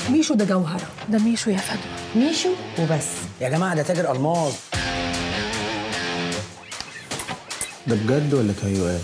ميشو ده جوهرة ده ميشو يا فدوى ميشو وبس يا جماعه ده تاجر الماظ ده بجد ولا تهيؤات؟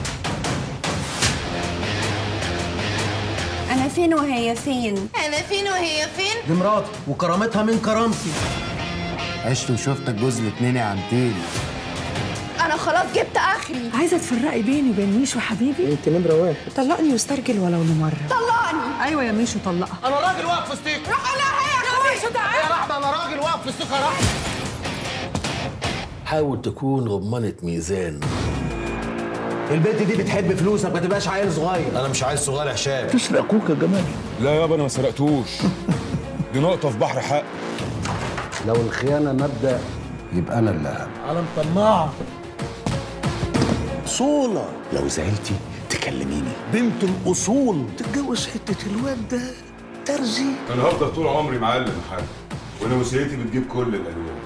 انا فين وهي فين انا فين وهي فين دي مراتي وكرامتها من كرامتي عشت وشفتك جوز الاتنين يا عمتين انا خلاص جبت اخري عايزة تفرقي بيني وبين ميشو حبيبي انت نمرة واحد طلقني واسترجل ولو لمره طلقني أيوة يا ميشو طلقها انا راجل واقف في السيك روح لها يا اخوي يا رحمه انا راجل واقف في السيك يا رحمه حاول تكون رمانة ميزان البنت دي بتحب فلوسك ما تبقاش عيل صغير انا مش عايز صغير يا هشام تسرق اخوك يا جمال لا يابا انا ما سرقتوش دي نقطة في بحر حق لو الخيانة مبدأ يبقى أنا اللي أهم انا مطمعه صولة لو زعلتي تكلميني بنت الأصول تتجوز حتة الواد ده ترزي انا هفضل طول عمري معلم يا حاج وانا وسيلتي بتجيب كل الالوان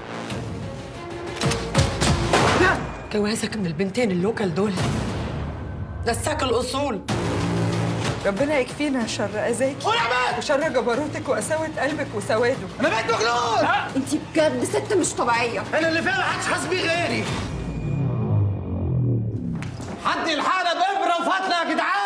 جوازك من البنتين اللوكال دول نساك الأصول ربنا يكفينا شر اذاكي وشر جبروتك وقساوه قلبك وسواده انا بقيت مجنون انت بجد ست مش طبيعيه انا اللي فيها محدش حاسس بيه غيري حد يلحقنا بابره وفتله يا جدعان